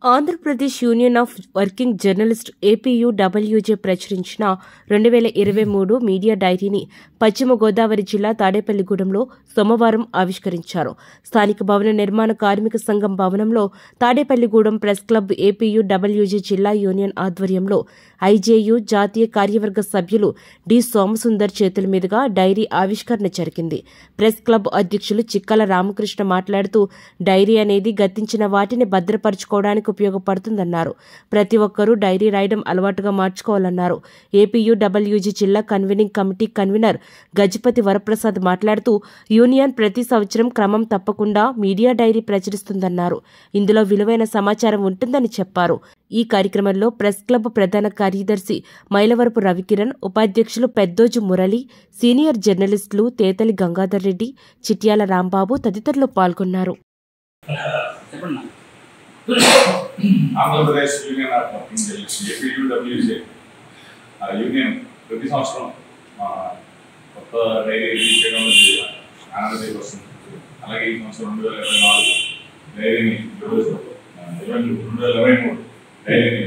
Andhra Pradesh union of working journalist APUWJ ప్రచురించిన రెండు వేల ఇరవై మూడు మీడియా డైరీని పశ్చిమ గోదావరి జిల్లా తాడేపల్లిగూడెంలో సోమవారం ఆవిష్కరించారు స్థానిక భవన నిర్మాణ కార్మిక సంఘం భవనంలో తాడేపల్లిగూడెం ప్రెస్ క్లబ్ ఏపీయూడబ్ల్యూజే జిల్లా యూనియన్ ఆధ్వర్యంలో ఐజేయు జాతీయ కార్యవర్గ సభ్యులు డి సోమసుందర్ చేతుల మీదుగా డైరీ ఆవిష్కరణ జరిగింది ప్రెస్ క్లబ్ అధ్యక్షులు చిక్కల రామకృష్ణ మాట్లాడుతూ డైరీ అనేది గతించిన వాటిని భద్రపరచుకోవడానికి ఉపయోగపడుతుందన్నారు ప్రతి ఒక్కరూ డైరీ రాయడం అలవాటుగా మార్చుకోవాలన్నారు ఏపీయూడబ్ల్యూజీ జిల్లా convening committee convener Gajapathi Varaprasad మాట్లాడుతూ యూనియన్ ప్రతి సంవత్సరం క్రమం తప్పకుండా మీడియా డైరీ ప్రచురిస్తుందన్నారు ఇందులో విలువైన సమాచారం ఉంటుందని చెప్పారు ఈ కార్యక్రమంలో ప్రెస్ క్లబ్ ప్రధాన కార్యదర్శి మైలవరపు రవికిరణ్ ఉపాధ్యక్షులు పెద్దోజు మురళి సీనియర్ జర్నలిస్టులు తేతలి గంగాధర్ రెడ్డి చిట్యాల రాంబాబు తదితరులు పాల్గొన్నారు చెప్పండి Andhra Pradesh union of working journalist APUWJ ఆ యూనియన్ ప్రతి సంవత్సరం ఆ, కొత్త డైరీ రిలీజ్ చేయడం అనేది ఆనందదేవి వస్తుంది అలాగే ఈ సంవత్సరం రెండు వేల ఇరవై నాలుగు డైరీని ఈరోజు ఆ, ఇరవై మూడు రెండు వేల ఇరవై మూడు డైరీని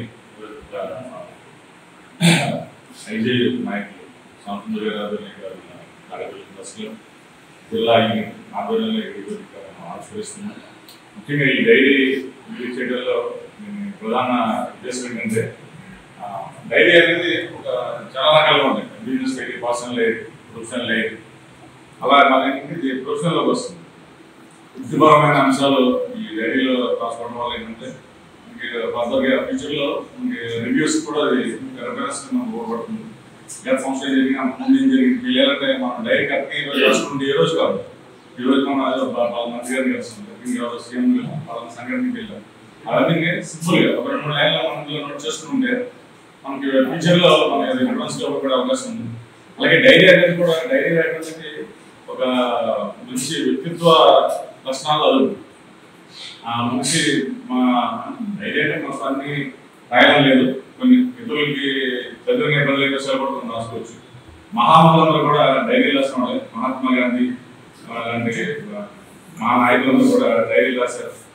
ఐజే నాయకులు సంతృప్తి గారు ఆడపిల్ల బస్సులో జిల్లా యూనియన్ ఆధ్వర్యంలో ఈరోజు ఇక్కడ మనం ఆవిష్కరిస్తున్నాం ముఖ్యంగా ఈ డైరీ రిలీజ్ చేయడంలో దీని ప్రధాన ఉద్దేశం ఏంటంటే ఆ, డైరీ అనేది ఒక చాలా రకాలుగా ఉంటాయి business diary personal diary professional diary అలా మనకి ఇది ప్రొఫెషనల్లోకి వస్తుంది వృత్తిపరమైన అంశాలు ఈ డైరీలో రాసుకోవడం వల్ల ఏంటంటే మనకి ఫర్దర్గా ఫ్యూచర్లో మనకి రివ్యూస్ కూడా అది రెఫరెన్స్ మనకు ఉపయోగపడుతుంది గత సంవత్సరం జరిగిన ముందు ఏం జరిగింది పిల్లలంటే మనం డైరీ కరెక్ట్గా ఈ రోజు రాసుకుంటే ఏ రోజు కాదు ఈ రోజు మనం ఏదో పలానా మంత్రి గారిని కలుస్తుంది ఇంకెవరో సీఎం పలానా సంఘటనకి వెళ్ళాం అవన్నీ సింపుల్గా ఒక రెండు మూడు లైన్లో మనం ఇందులో నోట్ చేసుకుంటే మనకి ఫ్యూచర్లో మనకి అది రిఫరెన్స్లో ఉపయోగపడే అవకాశం ఉంది అలాగే డైరీ అనేది కూడా డైరీ రాయడం అనేది ఒక మంచి వ్యక్తిత్వ లక్షణాలు అది ఆ మనిషి మా డైరీ అంటే మనకు అన్ని రాయడం లేదు కొన్ని ఇతరులకి చదివిన ఇబ్బందులు అయితే సరిపడుతుంది రాసుకోవచ్చు మహామహులందరూ కూడా డైరీ రాసిన వాళ్ళే మహాత్మా గాంధీ అలాంటి మా నాయకులందరూ కూడా డైరీ రాశారు